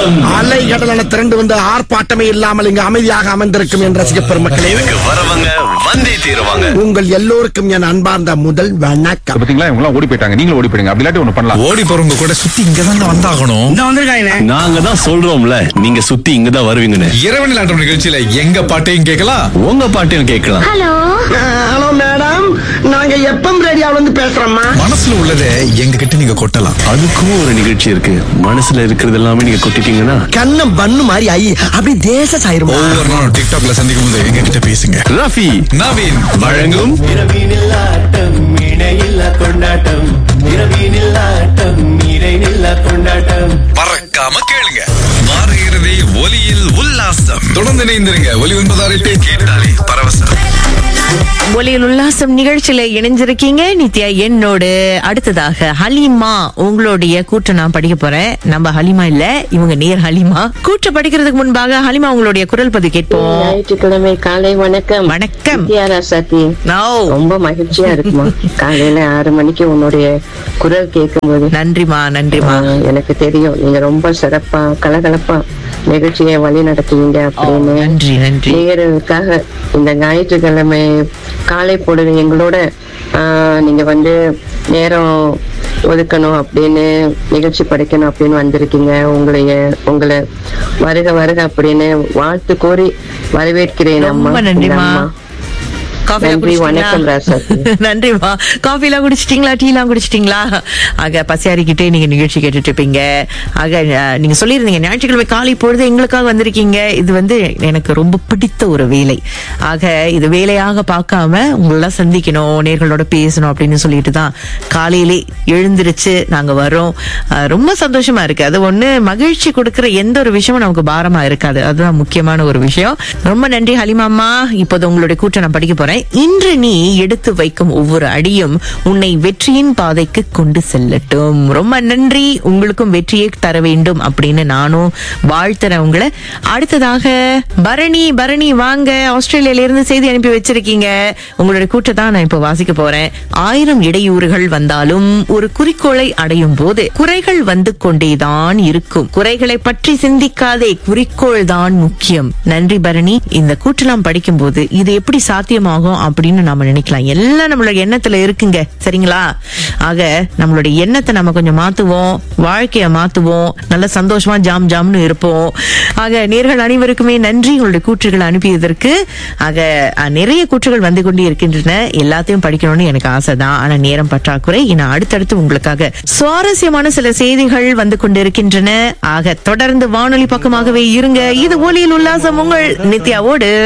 உல்லாசம் அலை கடலான திரண்டு வந்து ஆர்ப்பாட்டமே இல்லாமல் இங்கு அமைதியாக அமர்ந்திருக்கும் என் ரசிக பெருமக்களே இதுக்கு வரவங்க வந்தே தீருவாங்க உங்கள் எல்லோருக்கும் என் அன்பார்ந்த முதல் வணக்கம் பாத்தீங்களா இவங்க எல்லாம் ஓடி போயிட்டாங்க நீங்களும் ஓடி போயிடுங்க அப்படி இல்லாட்டி ஒண்ணு பண்ணலாம் ஓடி போறவங்க கூட சுத்தி இங்க தான் வந்தாகணும் நாங்க தான் சொல்றோம்ல நீங்க சுத்தி இங்க தான் வருவீங்கன்னு இரவு நிலாட்டம் நிகழ்ச்சியில எங்க பாட்டையும் கேட்கலாம் உங்க பாட்டையும் கேட்கலாம் ஹலோ மேடம் நாங்க எப்பம் ரேடியோல இருந்து பேசுறோம்மா மனசுல உள்ளதை எங்க கிட்ட நீங்க கொட்டலாம் அதுக்கும் ஒரு நிகழ்ச்சி இருக்கு மனசுல இருக்கிறது எல்லாமே நீங்க கொட்டிட்டீங்கன்னா கண்ணம் பண்ணு மாதிரி ஐ அப்படி தேச சாயிருமா ஒவ்வொரு நாளும் டிக்டாக்ல சந்திக்கும் போது எங்க கிட்ட பேசுங்க ரஃபி நவீன் வழங்கும் இரவினில் ஆட்டம் இணையில்லா கொண்டாட்டம் இரவினில் ஆட்டம் இறைநில்லா கொண்டாட்டம் மறக்காம கேளுங்க வார இறுதி ஒலியில் உல்லாசம் தொடர்ந்து இணைந்திருங்க ஒலி ஒன்பதாறு எட்டு கேட்டாலே பரவசம் ஒலியில் உல்லாசம் நிகழ்ச்சியில இணைஞ்சிருக்கீங்க நித்யா என்னோடு அடுத்ததாக ஹலிமா உங்களுடைய கூற்றை நான் படிக்க போறேன் நம்ம ஹலிமா இல்ல இவங்க நேர் ஹலிமா கூற்று படிக்கிறதுக்கு முன்பாக ஹலிமா உங்களுடைய குரல் பதிவு கேட்போம் ஞாயிற்றுக்கிழமை காலை வணக்கம் வணக்கம் வித்யாரா சாத்தி நோ ரொம்ப மகிழ்ச்சியா இருக்குமா காலையில ஆறு மணிக்கு உன்னுடைய குரல் கேட்கும்போது நன்றிமா நன்றிமா ஆஹ், எனக்கு தெரியும் நீங்க ரொம்ப சிறப்பா கலகலப்பா நிகழ்ச்சியை வழி நடத்துவீங்க அப்படின்னு நன்றி நன்றி நேயர்களுக்காக இந்த ஞாயிற்றுக்கிழமை காலை பொழுது எங்களோட ஆஹ், நீங்க வந்து நேரம் ஒதுக்கணும் அப்படின்னு நிகழ்ச்சி படைக்கணும் அப்படின்னு வந்திருக்கீங்க உங்களைய உங்களை வருக வருக அப்படின்னு வாழ்த்து கூறி வரவேற்கிறேன் அம்மா ரொம்ப நன்றிமா இந்தாம்மா. காஃபி நன்றி, வணக்கம், ராசாத்தி. நன்றிமா காஃபி எல்லாம் குடிச்சிட்டீங்களா டீ எல்லாம் குடிச்சிட்டீங்களா ஆக பசியாரிக்கிட்டே நீங்க நிகழ்ச்சி கேட்டுட்டு இருப்பீங்க ஆக அஹ், நீங்க சொல்லியிருந்தீங்க ஞாயிற்றுக்கிழமை காலை பொழுது எங்களுக்காக வந்திருக்கீங்க இது வந்து எனக்கு ரொம்ப பிடித்த ஒரு வேலை ஆக இது வேலையாக பார்க்காம உங்களெல்லாம் சந்திக்கணும் நேர்களோட பேசணும் அப்படின்னு சொல்லிட்டு தான் காலையிலே எழுந்திருச்சு நாங்க வரோம் அஹ், ரொம்ப சந்தோஷமா இருக்கு அது ஒண்ணு மகிழ்ச்சி கொடுக்கிற எந்த ஒரு விஷயமும் நமக்கு பாரமா இருக்காது அதுதான் முக்கியமான ஒரு விஷயம் ரொம்ப நன்றி ஹலிமாமா இப்போது உங்களுடைய கூற்றை நான் படிக்க போறேன் இன்று நீ எடுத்து வைக்கும் ஒவ்வொரு அடியும் உன்னை வெற்றியின் பாதைக்கு கொண்டு செல்லட்டும் ரொம்ப நன்றி உங்களுக்கும் வெற்றியை தர வேண்டும் அப்படின்னு நானும் வாழ்த்துறேன் உங்களை அடுத்ததாக பரணி பரணி வாங்க ஆஸ்திரேலியால இருந்து செய்தி அனுப்பி வச்சிருக்கீங்க உங்களுடைய கூற்றை தான் நான் இப்போ வாசிக்க போறேன் ஆயிரம் இடையூறுகள் வந்தாலும் ஒரு குறிக்கோளை அடையும் போது குறைகள் வந்து கொண்டேதான் இருக்கும் குறைகளை பற்றி சிந்திக்காதே குறிக்கோள் தான் முக்கியம் நன்றி பரணி இந்த கூற்றெல்லாம் படிக்கும் போது இது எப்படி சாத்தியமாகும் அப்படின்னு நாம நினைக்கலாம் எல்லாம் நம்மளோட எண்ணத்துல இருக்குங்க சரிங்களா ஆக நம்மளுடைய எண்ணத்தை நம்ம கொஞ்சம் மாத்துவோம் வாழ்க்கைய மாத்துவோம் நல்ல சந்தோஷமா ஜாம் ஜாம்னு இருப்போம் ஆக நேர்கள் அனைவருக்குமே நன்றி உங்களுடைய கூற்றுகள் அனுப்பியதற்கு ஆக அஹ், நிறைய கூற்றுகள் வந்து கொண்டே இருக்கின்றன எல்லாத்தையும் படிக்கணும்னு எனக்கு ஆசைதான் ஆனா நேரம் பற்றாக்குறை நான் அடுத்தடுத்து உங்களுக்காக சுவாரஸ்யமான சில செய்திகள் வந்து கொண்டிருக்கின்றன ஆக தொடர்ந்து வானொலி பக்கமாகவே இருங்க இது ஒலியில் உல்லாசம் உங்கள் நித்யாவோடு